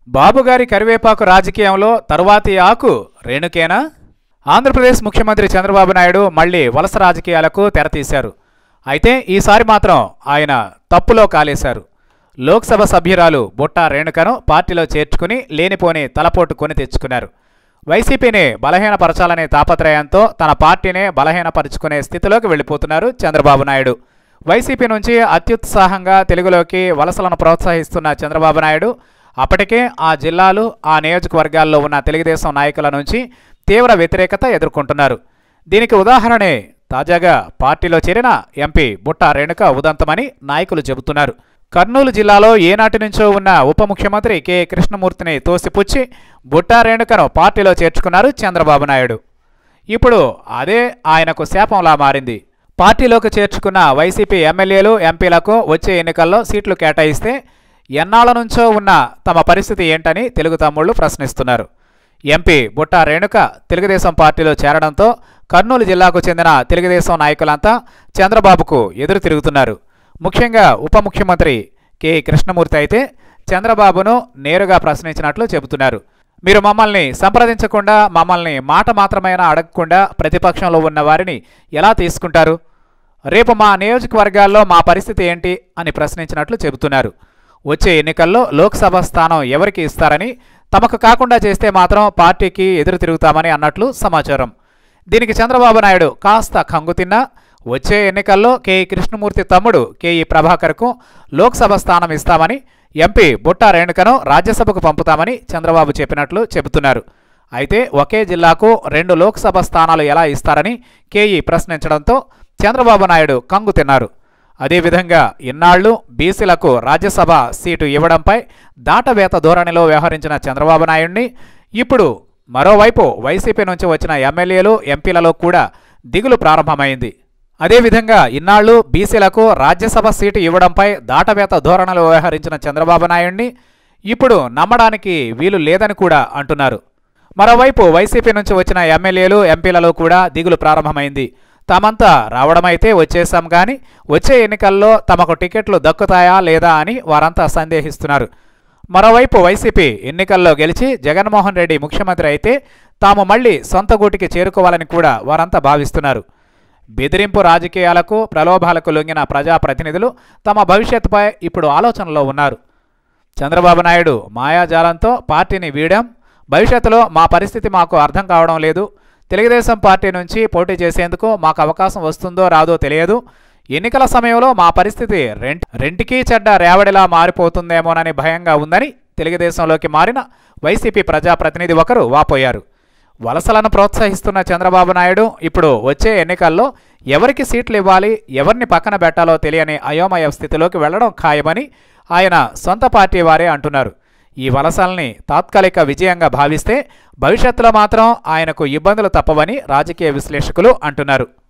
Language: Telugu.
బాబుగారి కరివేపాకు రాజకీయంలో తరువాతి ఆకు రేణుకేనా ఆంధ్రప్రదేశ్ ముఖ్యమంత్రి చంద్రబాబు నాయుడు మళ్ళీ వలస రాజకీయాలకు తెరతీశారు అయితే ఈసారి మాత్రం ఆయన తప్పులో కాలేశారు లోక్సభ సభ్యురాలు బుట్టా రేణుకను పార్టీలో చేర్చుకుని లేనిపోని తలపోటు కొని తెచ్చుకున్నారు వైసీపీని బలహీనపరచాలనే తాపత్రయంతో తన పార్టీనే బలహీనపరుచుకునే స్థితిలోకి వెళ్ళిపోతున్నారు చంద్రబాబు నాయుడు వైసీపీ నుంచి అత్యుత్సాహంగా తెలుగులోకి వలసలను ప్రోత్సహిస్తున్న చంద్రబాబు నాయుడు అప్పటికే ఆ జిల్లాలు ఆ నియోజకవర్గాల్లో ఉన్న తెలుగుదేశం నాయకుల నుంచి తీవ్ర వ్యతిరేకత ఎదుర్కొంటున్నారు దీనికి ఉదాహరణే తాజాగా పార్టీలో చేరిన ఎంపీ బుట్టా రేణుక ఉదంతమని నాయకులు చెబుతున్నారు కర్నూలు జిల్లాలో ఏనాటి నుంచో ఉన్న ఉప ముఖ్యమంత్రి కె కృష్ణమూర్తిని తోసిపుచ్చి బుట్టా రేణుకను పార్టీలో చేర్చుకున్నారు చంద్రబాబు నాయుడు ఇప్పుడు అదే ఆయనకు శాపంలా మారింది పార్టీలోకి చేర్చుకున్న వైసీపీ ఎమ్మెల్యేలు ఎంపీలకు వచ్చే ఎన్నికల్లో సీట్లు కేటాయిస్తే ఎన్నాళ్ల నుంచో ఉన్న తమ పరిస్థితి ఏంటని తెలుగు తమ్ముళ్లు ప్రశ్నిస్తున్నారు ఎంపీ బుట్టా రేణుక తెలుగుదేశం పార్టీలో చేరడంతో కర్నూలు జిల్లాకు చెందిన తెలుగుదేశం నాయకులంతా చంద్రబాబుకు ఎదురు తిరుగుతున్నారు ముఖ్యంగా ఉప ముఖ్యమంత్రి కె కృష్ణమూర్తి అయితే చంద్రబాబును నేరుగా ప్రశ్నించినట్లు చెబుతున్నారు మీరు మమ్మల్ని సంప్రదించకుండా మమ్మల్ని మాట మాత్రమైనా అడగకుండా ప్రతిపక్షంలో ఉన్న వారిని ఎలా తీసుకుంటారు రేపు మా నియోజకవర్గాల్లో మా పరిస్థితి ఏంటి అని ప్రశ్నించినట్లు చెబుతున్నారు వచ్చే ఎన్నికల్లో లోక్సభ స్థానం ఎవరికి ఇస్తారని తమకు కాకుండా చేస్తే మాత్రం పార్టీకి ఎదురు తిరుగుతామని అన్నట్లు సమాచారం దీనికి చంద్రబాబు నాయుడు కాస్త కంగు తిన్నా వచ్చే ఎన్నికల్లో కె కృష్ణమూర్తి తమ్ముడు కెఈ ప్రభాకర్కు లోక్సభ స్థానం ఇస్తామని ఎంపీ బుట్టా రేణుకను రాజ్యసభకు పంపుతామని చంద్రబాబు చెప్పినట్లు చెబుతున్నారు అయితే ఒకే జిల్లాకు రెండు లోక్సభ స్థానాలు ఎలా ఇస్తారని కేఈ ప్రశ్నించడంతో చంద్రబాబు నాయుడు కంగు తిన్నారు అదేవిధంగా ఇన్నాళ్లు బీసీలకు రాజ్యసభ సీటు ఇవ్వడంపై దాటవేత ధోరణిలో వ్యవహరించిన చంద్రబాబు నాయుడిని ఇప్పుడు మరోవైపు వైసీపీ నుంచి వచ్చిన ఎమ్మెల్యేలు ఎంపీలలో కూడా దిగులు ప్రారంభమైంది అదేవిధంగా ఇన్నాళ్లు బీసీలకు రాజ్యసభ సీటు ఇవ్వడంపై దాటవేత ధోరణిలో వ్యవహరించిన చంద్రబాబు నాయుడిని ఇప్పుడు నమ్మడానికి వీలు లేదని కూడా అంటున్నారు మరోవైపు వైసీపీ నుంచి వచ్చిన ఎమ్మెల్యేలు ఎంపీలలో కూడా దిగులు ప్రారంభమైంది తామంతా రావడమైతే వచ్చేసాం కానీ వచ్చే ఎన్నికల్లో తమకు టికెట్లు దక్కుతాయా లేదా అని వారంతా సందేహిస్తున్నారు మరోవైపు వైసీపీ ఎన్నికల్లో గెలిచి జగన్మోహన్ రెడ్డి ముఖ్యమంత్రి అయితే తాము మళ్లీ సొంత గూటికి చేరుకోవాలని కూడా వారంతా భావిస్తున్నారు బెదిరింపు రాజకీయాలకు ప్రలోభాలకు లొంగిన ప్రజాప్రతినిధులు తమ భవిష్యత్తుపై ఇప్పుడు ఆలోచనలో ఉన్నారు చంద్రబాబు నాయుడు మాయాజాలంతో పార్టీని వీడాం భవిష్యత్తులో మా పరిస్థితి మాకు అర్థం కావడం లేదు తెలుగుదేశం పార్టీ నుంచి పోటీ చేసేందుకు మాకు అవకాశం వస్తుందో రాదో తెలియదు ఎన్నికల సమయంలో మా పరిస్థితి రెంట్ రెంటికి చెడ్డ రేవడిలా మారిపోతుందేమోనని భయంగా ఉందని తెలుగుదేశంలోకి మారిన వైసీపీ ప్రజాప్రతినిధి ఒకరు వాపోయారు వలసలను ప్రోత్సహిస్తున్న చంద్రబాబు నాయుడు ఇప్పుడు వచ్చే ఎన్నికల్లో ఎవరికి సీట్లు ఇవ్వాలి ఎవరిని పక్కన పెట్టాలో తెలియని అయోమయ స్థితిలోకి వెళ్లడం ఖాయమని ఆయన సొంత పార్టీ వారే అంటున్నారు ఈ వలసల్ని తాత్కాలిక విజయంగా భావిస్తే భవిష్యత్తులో మాత్రం ఆయనకు ఇబ్బందులు తప్పవని రాజకీయ విశ్లేషకులు అంటున్నారు